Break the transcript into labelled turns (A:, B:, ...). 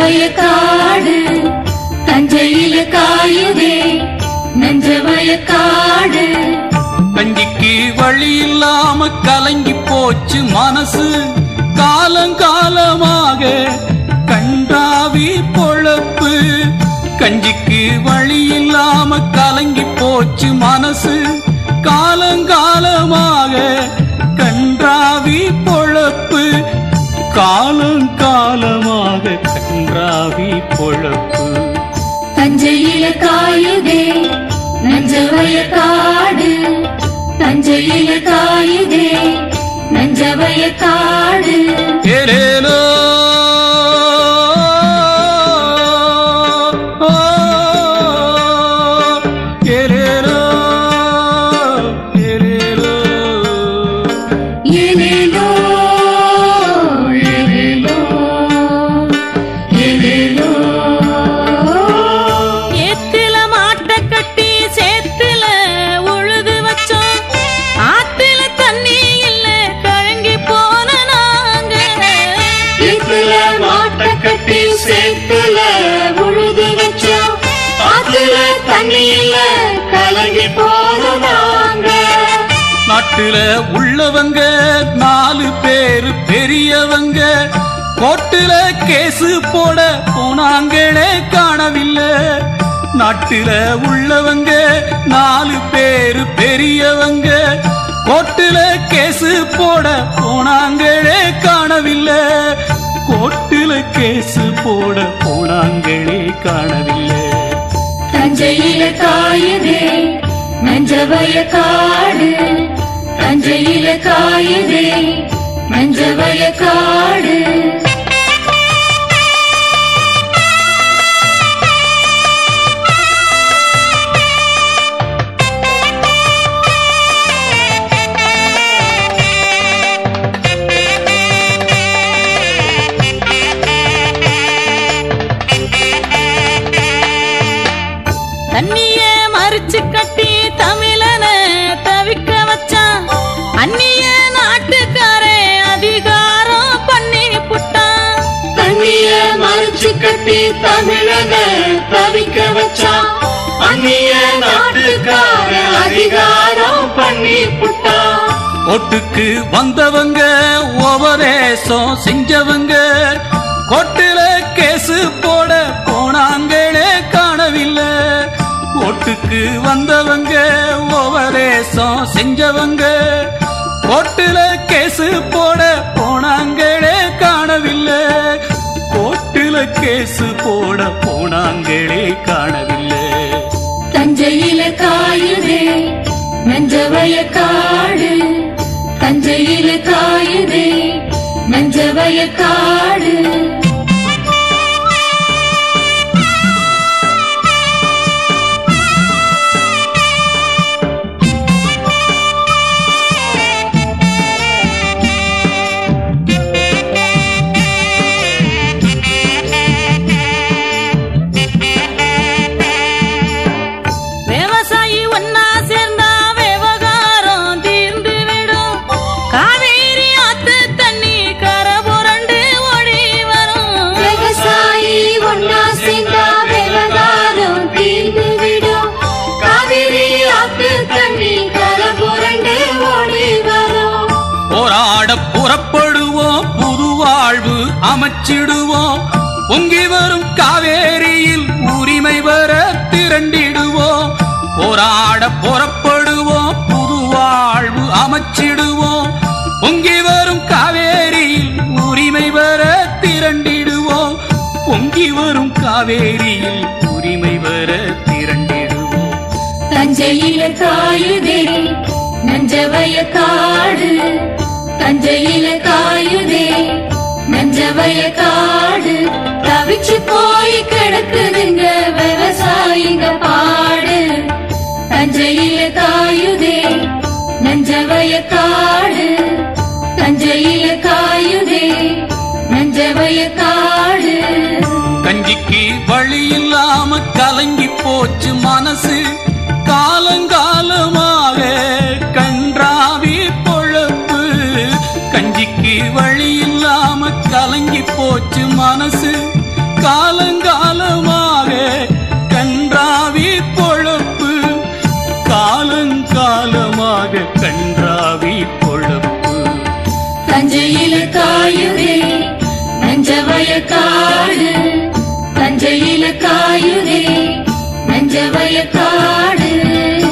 A: வயக்காடு தஞ்சையில காயுதே நஞ்ச வயக்காடு
B: கஞ்சிக்கு வழி இல்லாம கலங்கி போச்சு மனசு காலங்காலமாக கண்டாவி பொழப்பு கஞ்சிக்கு வழி இல்லாம கலங்கி போச்சு மனசு காலங்காலமாக கன்றாவி பொழப்பு காலங்காலமாக கன்றாவி பொழப்பு
A: தஞ்சையில காயுதே நஞ்ச வயக்காடு தஞ்சையில காயுதே நஞ்ச வயக்காடு
B: ஏலேலோ ஏலேலோ ஏலேலோ
A: ஏலேலோ ஏலேலோ ஏலேலோ
C: ஏத்தில மாட்ட கட்டி சேத்துல உழுது வச்சோம் ஆத்துல தண்ணி இல்ல கழங்கி போன நாங்க
A: இத்துல மாட்ட கட்டி சேத்துல உழுது வச்சோம் ஆத்துல தண்ணியில கலங்கி போனாங்க
B: நாட்டுல உள்ளவங்க நாலு பேரு பெரியவங்க கோட்டுல கேசு போட போனாங்களே காணவில்லை நாட்டுல உள்ளவங்க நாலு பேரு பெரியவங்க கோட்டுல கேசு போட போனாங்களே காணவில்லை கோட்டுல கேசு போட போனாங்களே காணவில்லை
A: தஞ்சையில காயுதே நஞ்ச வயக்காடு தஞ்சையில காயுதே நஞ்ச வயக்காடு
C: தண்ணிய மறிச்சு கட்டி தமிழன தவிக்க வச்சான் அந்நிய நாட்டுக்காரே அதிகாரம் பண்ணி புட்டான்
A: தண்ணிய மறைச்சு கட்டி தமிழக தவிக்க வச்சான் அந்நிய நாட்டுக்கார அதிகாரம் பண்ணி புட்டான்
B: ஓட்டுக்கு வந்தவங்க உபதேசம் செஞ்சவங்க கோட்டுல கேசு போட போனாங்களே காணவில்லை ஓட்டுக்கு வந்தவங்க உபதேசம் செஞ்சவங்க கோட்டுல கேசு போட போனாங்களே காணவில்லை கோட்டுல கேசு போட போனாங்களே காணவில்லை
A: தஞ்சையில காயுதே நஞ்ச வயக்காடு தஞ்சையில காயுதே நஞ்ச வயக்காடு
C: விவசாயி ஒன்னா சேர்ந்தா விவகாரம் தீர்ந்து விடும் காவேரி ஆத்து தண்ணி கரை புரண்டு ஓடி வரும்
A: விவசாயி ஒன்னா சேர்ந்தா விவகாரம் தீர்ந்து விடும் காவிரி ஆத்து தண்ணி கரை புரண்டு ஓடி வரும்
B: போராட புறப்படுவோம் புது வாழ்வு அமைச்சிடுவோம் பொங்கி வரும் காவேரியில் உரிமை வர திரண்டிடுவோம் போராட புறப்படுவோம் புது வாழ்வு அமைச்சிடுவோம் பொங்கி வரும் காவேரியில் உரிமை வர திரண்டிடுவோம் பொங்கி வரும் காவேரியில் உரிமை வர திரண்டிடுவோம்
A: தஞ்சையில காயுதே நஞ்ச வயக்காடு தஞ்சையில காயுதே நஞ்ச வயக்காடு தவிச்சு போய் கிடக்குதுங்க விவசாயிங்க பாடு தஞ்சையில காயுதே நஞ்ச வயக்காடு தஞ்சையில காயுதே நஞ்ச வயக்காடு
B: கஞ்சிக்கு வழி இல்லாம கலங்கி போச்சு மனசு காலங்காலமாக கன்றாவி பொழப்பு கஞ்சிக்கு வழி இல்லாம கலங்கி போச்சு மனசு கால
A: காடு தஞ்சையில காயுதே நஞ்ச வயக்காடு